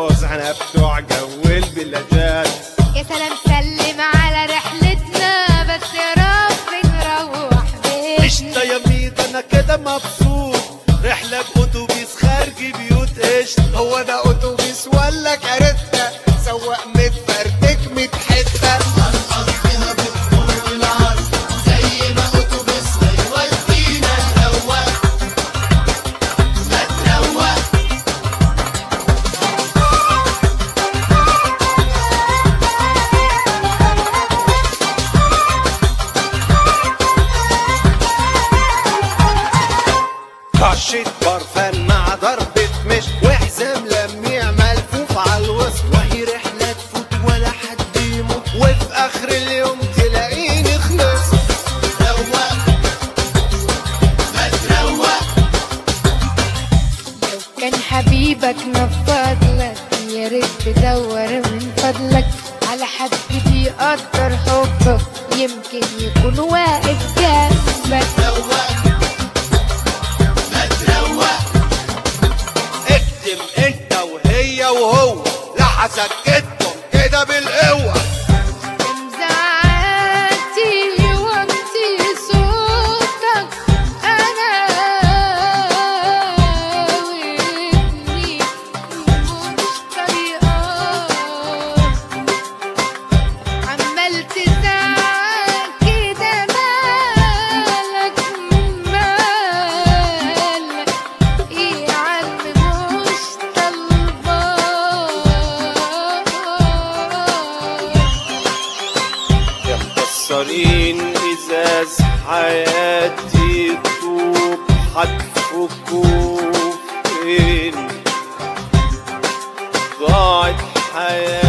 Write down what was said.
الجوز احنا بتوع جو البلادات يا سلام سلم على رحلتنا بس يا رب نروح قشطة بيتنا يا ميت انا كده مبسوط رحلة بأتوبيس خارج بيوت قشطة هو ده اتوبيس ولا كارته سواق متفرتك ميت حته طشة برفان مع ضربة مش وحزام لميع ملفوف على الوسط وهي رحلة تفوت ولا حد يموت وفي آخر اليوم تلاقيني خلصت لو كان حبيبك نفضلك يا ريت تدور من فضلك على حد بيقدر حبك يمكن يكون واقف جنبك اكتم انت وهي وهو لا هسكتكم كده بالقوة مزعلتي وانتي صوتك انا وابني مش طريقة عمال تزعل كده مالك مالك ايه يا عم مش طالبة يا مكسرين ازاز حياتي طوب هتفكوا فين ضاعت حياتي